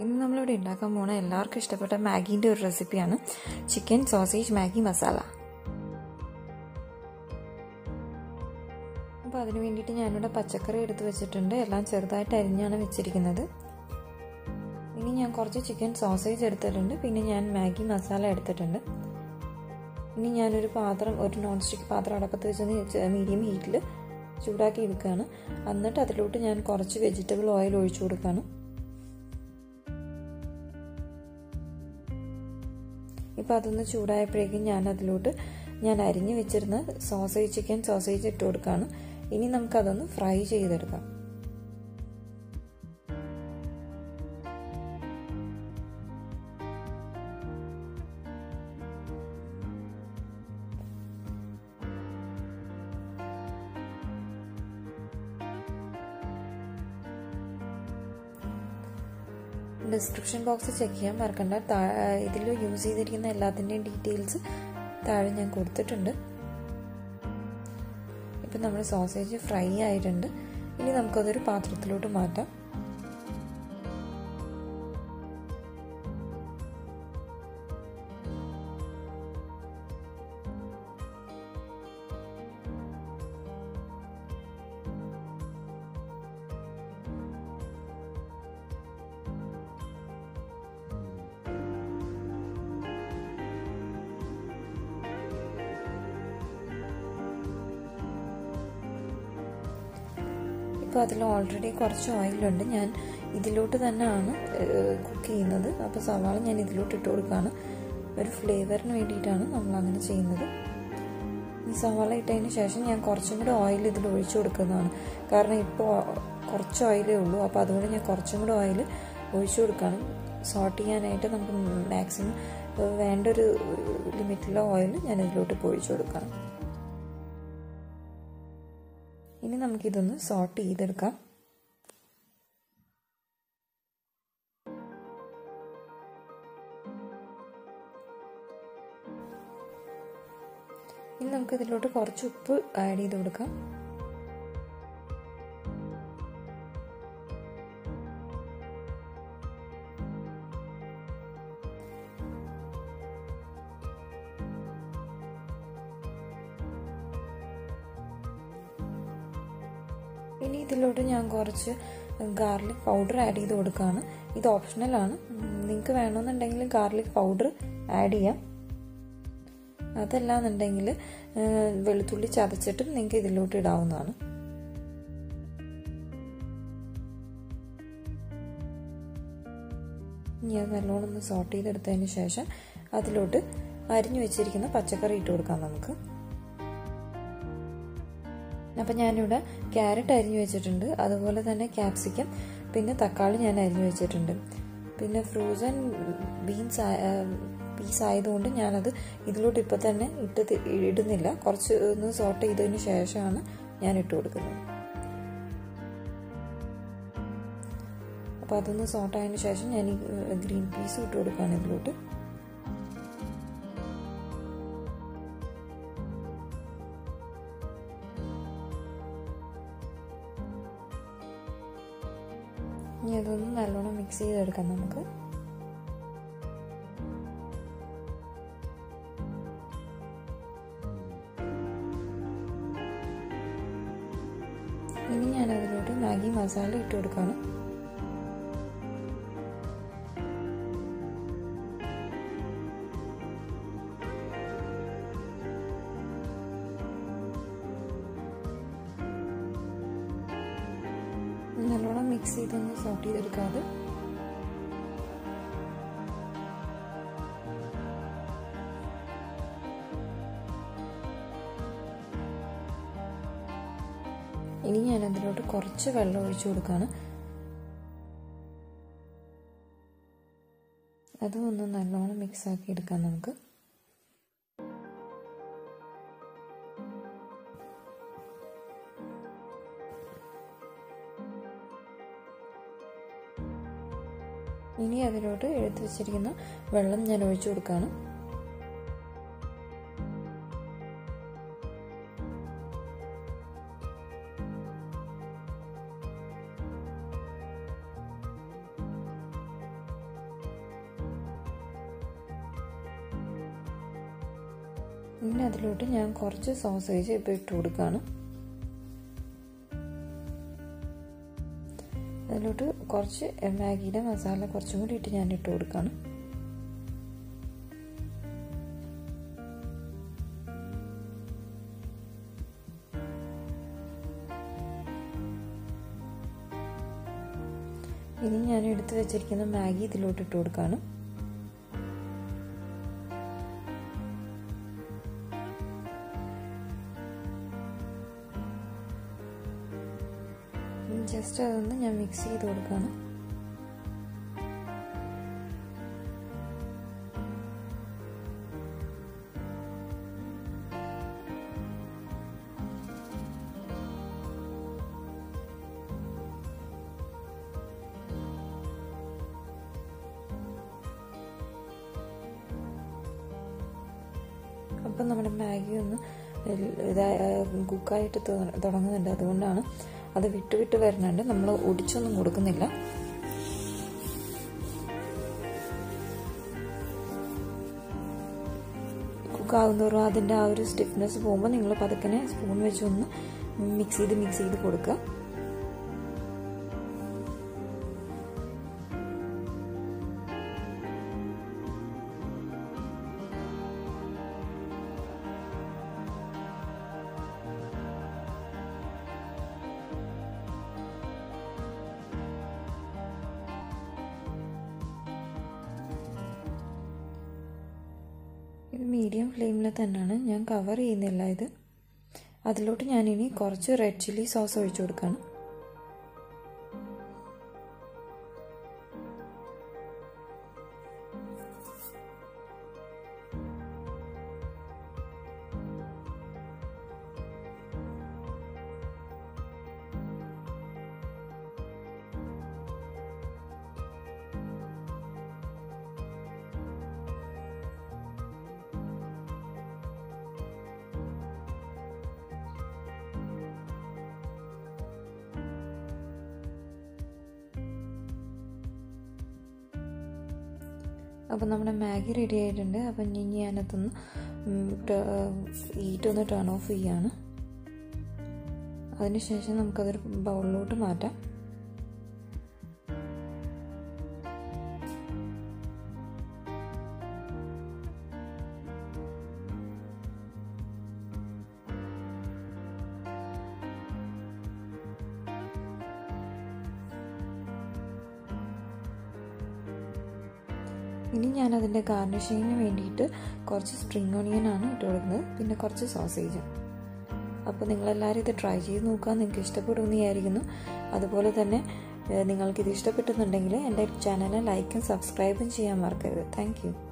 ഇന്ന് നമ്മളിവിടെ ഉണ്ടാക്കാൻ പോണ എല്ലാവർക്കും ഇഷ്ടപ്പെട്ട മാഗീൻ്റെ ഒരു റെസിപ്പിയാണ് ചിക്കൻ സോസേജ് മാഗി മസാല അപ്പോൾ അതിന് വേണ്ടിയിട്ട് ഞാനിവിടെ പച്ചക്കറി എടുത്ത് വെച്ചിട്ടുണ്ട് എല്ലാം ചെറുതായിട്ട് അരിഞ്ഞാണ് വെച്ചിരിക്കുന്നത് ഇനി ഞാൻ കുറച്ച് ചിക്കൻ സോസേജ് എടുത്തിട്ടുണ്ട് പിന്നെ ഞാൻ മാഗി മസാല എടുത്തിട്ടുണ്ട് ഇനി ഞാനൊരു പാത്രം ഒരു നോൺ സ്റ്റിക്ക് പാത്രം അടപ്പത്ത് വെച്ച് മീഡിയം ഹീറ്റിൽ ചൂടാക്കി എടുക്കുകയാണ് എന്നിട്ട് അതിലോട്ട് ഞാൻ കുറച്ച് വെജിറ്റബിൾ ഓയിൽ ഒഴിച്ചു കൊടുക്കുകയാണ് ഇപ്പോൾ അതൊന്ന് ചൂടായപ്പോഴേക്കും ഞാൻ അതിലോട്ട് ഞാൻ അരിഞ്ഞു വെച്ചിരുന്ന സോസേജ് ചിക്കൻ സോസേജ് ഇട്ട് കൊടുക്കുകയാണ് ഇനി നമുക്കതൊന്ന് ഫ്രൈ ചെയ്തെടുക്കാം ഡിസ്ക്രിപ്ഷൻ ബോക്സ് ചെക്ക് ചെയ്യാൻ മറക്കണ്ട ഇതിൽ യൂസ് ചെയ്തിരിക്കുന്ന എല്ലാത്തിൻ്റെയും ഡീറ്റെയിൽസ് താഴെ ഞാൻ കൊടുത്തിട്ടുണ്ട് ഇപ്പം നമ്മുടെ സോസേജ് ഫ്രൈ ആയിട്ടുണ്ട് ഇനി നമുക്കതൊരു പാത്രത്തിലോട്ട് മാറ്റാം ഇപ്പോൾ അതിൽ ഓൾറെഡി കുറച്ച് ഓയിലുണ്ട് ഞാൻ ഇതിലോട്ട് തന്നെയാണ് കുക്ക് ചെയ്യുന്നത് അപ്പോൾ സവാള ഞാൻ ഇതിലോട്ട് ഇട്ട് കൊടുക്കുകയാണ് ഒരു ഫ്ലേവറിന് വേണ്ടിയിട്ടാണ് നമ്മൾ അങ്ങനെ ചെയ്യുന്നത് ഈ സവാള ഇട്ടതിന് ശേഷം ഞാൻ കുറച്ചും കൂടി ഓയിൽ ഇതിൽ ഒഴിച്ചു കൊടുക്കുന്നതാണ് കാരണം ഇപ്പോൾ കുറച്ച് ഓയിലേ ഉള്ളൂ അപ്പോൾ അതുകൊണ്ട് ഞാൻ കുറച്ചും കൂടി ഓയിൽ ഒഴിച്ചു കൊടുക്കുകയാണ് സോട്ട് ചെയ്യാനായിട്ട് നമുക്ക് മാക്സിമം വേണ്ട ഒരു ലിമിറ്റിലുള്ള ഓയിൽ ഞാൻ ഇതിലോട്ട് ഇപ്പോൾ ഒഴിച്ചു കൊടുക്കുകയാണ് ഇനി നമുക്കിതൊന്ന് സോട്ട് ചെയ്തെടുക്കാം ഇനി നമുക്ക് ഇതിലോട്ട് കുറച്ച് ഉപ്പ് ആഡ് ചെയ്ത് കൊടുക്കാം ഇനി ഇതിലോട്ട് ഞാൻ കുറച്ച് ഗാർലിക് പൗഡർ ആഡ് ചെയ്ത് കൊടുക്കുകയാണ് ഇത് ഓപ്ഷണലാണ് നിങ്ങൾക്ക് വേണമെന്നുണ്ടെങ്കിൽ ഗാർലിക് പൗഡർ ആഡ് ചെയ്യാം അതല്ലാന്നുണ്ടെങ്കിൽ വെളുത്തുള്ളി ചതച്ചിട്ടും നിങ്ങൾക്ക് ഇതിലോട്ട് ഇടാവുന്നതാണ് ഇനി അത് നല്ലോണം ഒന്ന് സോട്ട് ചെയ്തെടുത്തതിന് ശേഷം അതിലോട്ട് അരിഞ്ഞു വെച്ചിരിക്കുന്ന പച്ചക്കറി ഇട്ട് കൊടുക്കാം നമുക്ക് അപ്പം ഞാനിവിടെ ക്യാരറ്റ് അരിഞ്ഞു വെച്ചിട്ടുണ്ട് അതുപോലെ തന്നെ ക്യാപ്സിക്കം പിന്നെ തക്കാളി ഞാൻ അരിഞ്ഞു വെച്ചിട്ടുണ്ട് പിന്നെ ഫ്രോസൺ ബീൻസ് പീസ് ആയതുകൊണ്ട് ഞാനത് ഇതിലോട്ട് ഇപ്പം തന്നെ ഇട്ട് ഇടുന്നില്ല കുറച്ച് ഒന്ന് സോട്ട് ചെയ്തതിന് ശേഷമാണ് ഞാൻ ഇട്ട് കൊടുക്കുന്നത് അപ്പോൾ അതൊന്ന് സോട്ട് ആയതിനു ശേഷം ഞാൻ ഈ ഗ്രീൻ പീസ് ഇട്ട് കൊടുക്കുകയാണ് ഇതിലോട്ട് ഇനി അതൊന്ന് നല്ലോണം മിക്സ് ചെയ്തെടുക്കാം നമുക്ക് ഇനി ഞാൻ അതിലോട്ട് മാഗി മസാല ഇട്ട് കൊടുക്കണം നല്ലോണം മിക്സ് ചെയ്തൊന്ന് സോട്ട് ചെയ്തെടുക്കാതെ ഇനി ഞാൻ അതിലോട്ട് കുറച്ച് വെള്ളം ഒഴിച്ചു കൊടുക്കുകയാണ് അതും ഒന്ന് നല്ലോണം മിക്സ് ആക്കി എടുക്കാം നമുക്ക് ഇനി അതിലോട്ട് എടുത്തു വെച്ചിരിക്കുന്ന വെള്ളം ഞാൻ ഒഴിച്ചു കൊടുക്കുകയാണ് ഇനി അതിലോട്ട് ഞാൻ കുറച്ച് സോസേജ് ഇപ്പോൾ ഇട്ട് കൊടുക്കുകയാണ് അതിലോട്ട് കുറച്ച് മാഗിയുടെ മസാല കുറച്ചും കൂടി ഇട്ട് ഞാൻ ഇട്ട് കൊടുക്കുകയാണ് ഇനി ഞാൻ എടുത്തു വെച്ചിരിക്കുന്ന മാഗി ഇതിലോട്ട് ഇട്ട് കൊടുക്കുകയാണ് ജസ്റ്റ് അതൊന്ന് ഞാൻ മിക്സ് ചെയ്ത് കൊടുക്കുകയാണ് അപ്പം നമ്മുടെ മാഗി ഒന്ന് ഇതായ കുക്കായിട്ട് തുടങ്ങുന്നുണ്ട് അതുകൊണ്ടാണ് അത് വിട്ട് വിട്ട് വരുന്നുണ്ട് നമ്മൾ ഒടിച്ചൊന്നും കൊടുക്കുന്നില്ല കുക്കാവുന്നതോറും അതിൻ്റെ ആ ഒരു സ്റ്റിഫ്നെസ് പോകുമ്പോൾ നിങ്ങൾ പതുക്കനെ സ്പൂൺ വെച്ച് ഒന്ന് മിക്സ് ചെയ്ത് മിക്സ് ചെയ്ത് കൊടുക്കുക ഇത് മീഡിയം ഫ്ലെയിമിൽ തന്നെയാണ് ഞാൻ കവർ ചെയ്യുന്നില്ല ഇത് അതിലോട്ട് ഞാനിനി കുറച്ച് റെഡ് ചില്ലി സോസ് ഒഴിച്ചു കൊടുക്കുകയാണ് അപ്പോൾ നമ്മുടെ മാഗി റെഡി ആയിട്ടുണ്ട് അപ്പം ഇനി ഞാനതൊന്ന് ഈറ്റ് ഒന്ന് ടേൺ ഓഫ് ചെയ്യാണ് അതിനുശേഷം നമുക്കതൊരു ബൗളിലോട്ട് മാറ്റാം ഇനി ഞാൻ അതിൻ്റെ ഗാർണിഷിങ്ങിന് വേണ്ടിയിട്ട് കുറച്ച് സ്പ്രിംഗ് ഓണിയൻ ആണ് ഇട്ട് കൊടുക്കുന്നത് പിന്നെ കുറച്ച് സോസേജും അപ്പോൾ നിങ്ങളെല്ലാവരും ഇത് ട്രൈ ചെയ്ത് നോക്കുക നിങ്ങൾക്ക് ഇഷ്ടപ്പെടുമെന്ന് വിചാരിക്കുന്നു അതുപോലെ തന്നെ നിങ്ങൾക്കിത് ഇഷ്ടപ്പെട്ടെന്നുണ്ടെങ്കിൽ എൻ്റെ ചാനൽ ലൈക്കും സബ്സ്ക്രൈബും ചെയ്യാൻ മറക്കരുത് താങ്ക്